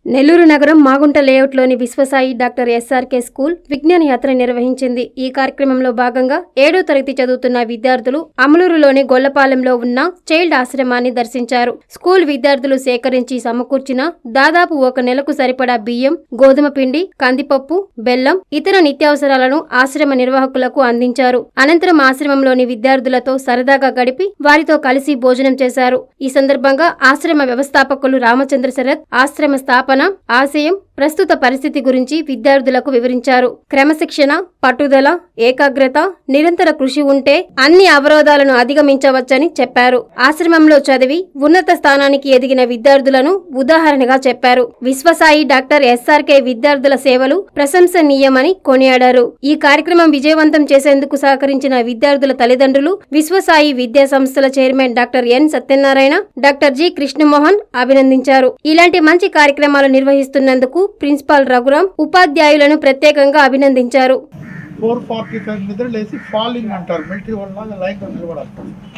నెల్లూరు నగరం మాగుంట లేఅవుట్లోని Viswasai doctor SRK school విజ్ఞాన యాత్ర నిర్వహించింది ఈ కార్యక్రమంలో భాగంగా ఏడో తరగతి చదువుతున్న విద్యార్థులు అమలూరులోని గొల్లపాలెంలో ఉన్న చైల్డ్ ఆశ్రమాన్ని దర్శించారు స్కూల్ విద్యార్థులు సేకరించి సమకూర్చిన దాదాపు ఒక నెలకు సరిపడా బియ్యం గోధుమ పిండి కందిపప్పు బెల్లం ఇతర నిత్యావసరాలను ఆశ్రమ నిర్వాహకులకు అందించారు అనంతరం ఆశ్రమంలోని విద్యార్థులతో సరదాగా గడిపి వారితో కలిసి భోజనం చేశారు ఈ సందర్భంగా ఆశ్రమ వ్యవస్థాపకులు రామచంద్ర శరత్ ఆశ్రమ స్థాపన ఆశయం ప్రస్తుత పరిస్థితి గురించి విద్యార్థులకు వివరించారు క్రమశిక్షణ పట్టుదల ఏకాగ్రత నిరంతర కృషి ఉంటే అన్ని అవరోధాలను అధిగమించవచ్చని చెప్పారు ఆశ్రమంలో చదివి ఉన్నత స్థానానికి ఎదిగిన విద్యార్థులను ఉదాహరణగా చెప్పారు విశ్వసాయి డాక్టర్ ఎస్ఆర్కే విద్యార్థుల సేవలు ప్రశంసనీయమని కొనియాడారు ఈ కార్యక్రమం విజయవంతం చేసేందుకు సహకరించిన విద్యార్థుల తల్లిదండ్రులు విశ్వసాయి విద్యా సంస్థల chairman doctor N Satyanarayana doctor G Krishnamohan అభినందించారు ఇలాంటి మంచి కార్యక్రమాలు నిర్వహిస్తున్నందుకు ప్రిన్సిపాల్ రఘురాం ఉపాధ్యాయులను ప్రత్యేకంగా అభినందించారు ఫోర్ ఫార్టీ ఫైవ్ నిద్ర లేసి ఫాలింగ్ అంటారు మిలిటరీ వాళ్ళ లైన్ నిలబడాలి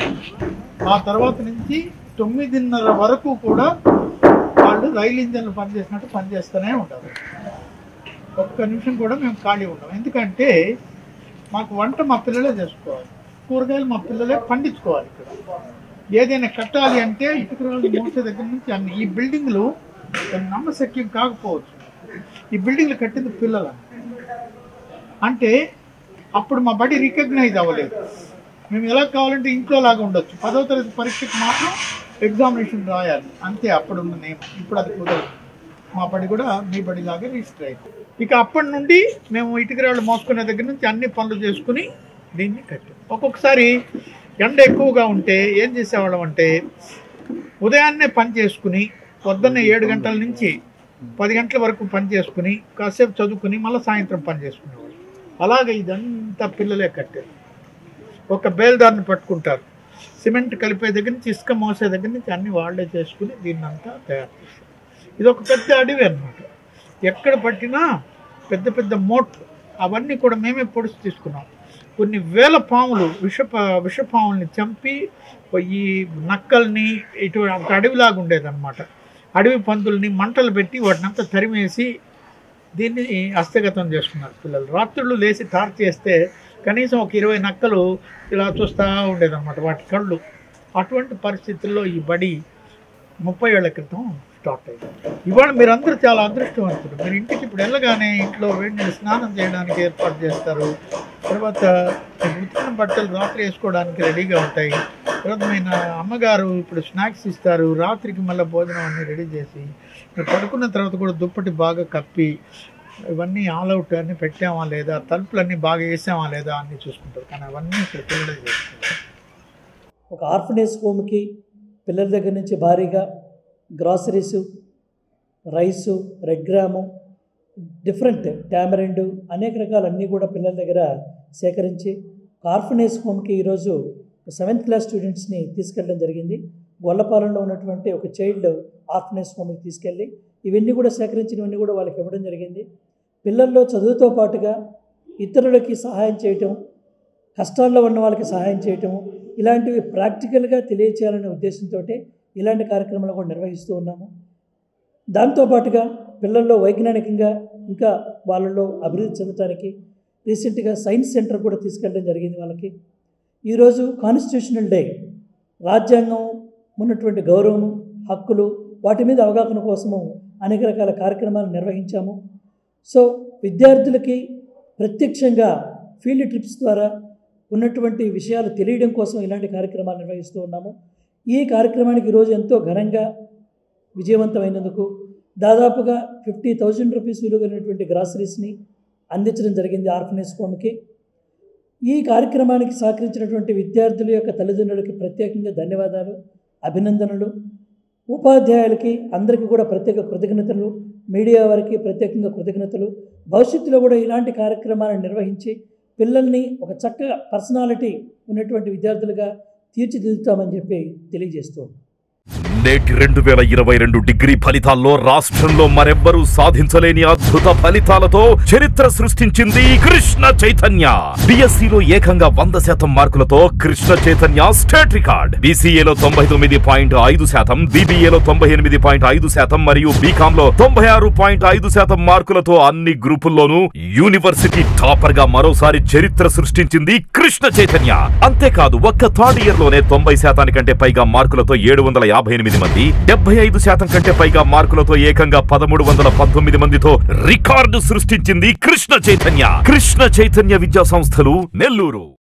ఆ తర్వాత నుంచి తొమ్మిదిన్నర వరకు కూడా వాళ్ళు రైలు ఇంజన్లు పనిచేసినట్టు పనిచేస్తూనే ఉంటారు ఒక్క నిమిషం కూడా మేము ఖాళీ ఉంటాం ఎందుకంటే మాకు వంట మా పిల్లలే చేసుకోవాలి కూరగాయలు మా పిల్లలే పండించుకోవాలి ఇక్కడ ఏదైనా కట్టాలి అంటే ఇటుక రాళ్ళు మోసే దగ్గర నుంచి అన్ని ఈ బిల్డింగ్లు నమ్మశక్యం కాకపోవచ్చు ఈ బిల్డింగ్లు కట్టింది పిల్లలు అంటే అప్పుడు మా బడి రికగ్నైజ్ అవ్వలేదు మేము ఎలా కావాలంటే ఇంట్లో లాగా ఉండొచ్చు పదవ తరగతి పరీక్షకు మాత్రం ఎగ్జామినేషన్ రాయాలి అంతే అప్పుడు ఉన్న నియమం ఇప్పుడు అది కుదరదు మా బడి కూడా మీ బడి లాగా రిజిస్టర్ అయింది ఇక అప్పటి నుండి మేము ఇటుకరాళ్ళు మోసుకునే దగ్గర నుంచి అన్ని పనులు చేసుకుని దీన్ని కట్టాం ఒక్కొక్కసారి ఎండ ఎక్కువగా ఉంటే ఏం చేసేవాళ్ళం అంటే ఉదయాన్నే పని చేసుకుని పొద్దున్నే ఏడు గంటల నుంచి పది గంటల వరకు పని చేసుకుని కాసేపు చదువుకుని మళ్ళీ సాయంత్రం పని చేసుకునేవాళ్ళు అలాగే ఇదంతా పిల్లలే కట్టారు ఒక బేల్దారిని పట్టుకుంటారు సిమెంట్ కలిపే దగ్గర నుంచి ఇసుక మోసే దగ్గర నుంచి అన్ని వాళ్ళే చేసుకుని దీన్ని అంతా తయారు చేస్తారు ఇది ఒక పెద్ద అడవి అన్నమాట ఎక్కడ పట్టినా పెద్ద పెద్ద మోట్లు అవన్నీ కూడా మేమే పొడిచి తీసుకున్నాం కొన్ని వేల పాములు విష విషపాముల్ని చంపి ఈ నక్కల్ని ఇటు ఒక అడవిలాగా ఉండేదన్నమాట అడవి పందుల్ని మంటలు పెట్టి వాటినంతా తరిమేసి దీన్ని హస్తగతం చేసుకున్నారు పిల్లలు రాత్రులు లేచి టార్చ్ చేస్తే కనీసం ఒక ఇరవై నక్కలు ఇలా చూస్తూ ఉండేదన్నమాట వాటి కళ్ళు అటువంటి పరిస్థితుల్లో ఈ బడి ముప్పై ఏళ్ల క్రితం స్టార్ట్ అయింది ఇవాళ మీరందరూ చాలా అదృష్టవంతులు మీరు ఇంటికి ఇప్పుడు వెళ్ళగానే ఇంట్లో వేడి నీళ్ళు స్నానం చేయడానికి ఏర్పాటు చేస్తారు తర్వాత మీకు ఉతికిన బట్టలు రాత్రి వేసుకోవడానికి రెడీగా ఉంటాయి తర్వాత మీ నా అమ్మగారు ఇప్పుడు స్నాక్స్ ఇస్తారు రాత్రికి మళ్ళీ భోజనం అన్ని రెడీ చేసి మీరు పడుకున్న తర్వాత కూడా దుప్పటి బాగా కప్పి ఇవన్నీ ఆల్ అవుట్ అన్ని పెట్టామా లేదా తలుపులన్నీ బాగా వేసామా లేదా అన్ని చూసుకుంటారు కానీ అవన్నీ ఇక్కడ పిల్లలే చేసుకుంటారు ఒక ఆర్ఫనేజ్ హోమ్కి పిల్లల దగ్గర నుంచి భారీగా groceries rice red gram different tamarind అనేక రకాల అన్నీ కూడా పిల్లల దగ్గర సేకరించి ఆర్ఫనేజ్ హోమ్కి ఈరోజు సెవెంత్ క్లాస్ స్టూడెంట్స్ని తీసుకెళ్ళడం జరిగింది గొల్లపాలెంలో ఉన్నటువంటి ఒక చైల్డ్ ఆర్ఫనేజ్ హోమ్కి తీసుకెళ్ళి ఇవన్నీ కూడా సేకరించినవన్నీ కూడా వాళ్ళకి ఇవ్వడం జరిగింది పిల్లల్లో చదువుతో పాటుగా ఇతరులకి సహాయం చేయటం కష్టాల్లో ఉన్న వాళ్ళకి సహాయం చేయటం ఇలాంటివి ప్రాక్టికల్గా తెలియచేయాలనే ఉద్దేశంతో ఇలాంటి కార్యక్రమాలు కూడా నిర్వహిస్తూ ఉన్నాము దాంతోపాటుగా పిల్లల్లో వైజ్ఞానికంగా ఇంకా వాళ్ళలో అభివృద్ధి చెందడానికి రీసెంట్గా సైన్స్ సెంటర్ కూడా తీసుకెళ్ళడం జరిగింది వాళ్ళకి ఈరోజు కాన్స్టిట్యూషనల్ డే రాజ్యాంగం ఉన్నటువంటి గౌరవం హక్కులు వాటి మీద అవగాహన కోసము అనేక రకాల కార్యక్రమాలు నిర్వహించాము సో విద్యార్థులకి ప్రత్యక్షంగా ఫీల్డ్ ట్రిప్స్ ద్వారా ఉన్నటువంటి విషయాలు తెలియడం కోసం ఇలాంటి కార్యక్రమాలు నిర్వహిస్తూ ఉన్నాము ఈ కార్యక్రమానికి ఈరోజు ఎంతో ఘనంగా విజయవంతమైనందుకు దాదాపుగా ఫిఫ్టీ థౌజండ్ రూపీస్ విలువైనటువంటి గ్రాసరీస్ని అందించడం జరిగింది ఆర్ఫనేజ్ హోమ్కి ఈ కార్యక్రమానికి సహకరించినటువంటి విద్యార్థుల యొక్క తల్లిదండ్రులకి ప్రత్యేకంగా ధన్యవాదాలు అభినందనలు ఉపాధ్యాయులకి అందరికీ కూడా ప్రత్యేక కృతజ్ఞతలు మీడియా వారికి ప్రత్యేకంగా కృతజ్ఞతలు భవిష్యత్తులో కూడా ఇలాంటి కార్యక్రమాలను నిర్వహించి పిల్లల్ని ఒక చక్కగా పర్సనాలిటీ ఉన్నటువంటి విద్యార్థులుగా తీర్చిదిద్దుతామని చెప్పి తెలియజేస్తూ నేటి రెండు వేల ఇరవై రెండు డిగ్రీ ఫలితాల్లో రాష్ట్రంలో మరెవ్వరూ సాధించలేని అద్భుత ఫలితాలతో చరిత్ర సృష్టించింది కృష్ణ చైతన్య బిఎస్సిలో ఏకంగా వంద శాతం మార్కులతో కృష్ణ చైతన్య స్టేట్ రికార్డ్ బీసీఏలో తొంభై తొమ్మిది పాయింట్ ఐదు శాతం బీబీఏలో తొంభై ఎనిమిది పాయింట్ ఐదు శాతం మరియు బీకామ్ లో తొంభై ఆరు పాయింట్ ఐదు శాతం మార్కులతో అన్ని గ్రూపుల్లోనూ యూనివర్సిటీ టాపర్ గా మరోసారి చరిత్ర సృష్టించింది కృష్ణ చైతన్య అంతేకాదు ఒక్క థర్డ్ ఇయర్ లోనే తొంభై శాతానికంటే పైగా మార్కులతో ఏడు వందల యాభై ఎనిమిది మంది డెబ్బై ఐదు శాతం కంటే పైగా మార్కులతో ఏకంగా పదమూడు వందల పంతొమ్మిది మందితో రికార్డు సృష్టించింది కృష్ణ చైతన్య కృష్ణ చైతన్య విద్యా సంస్థలు నెల్లూరు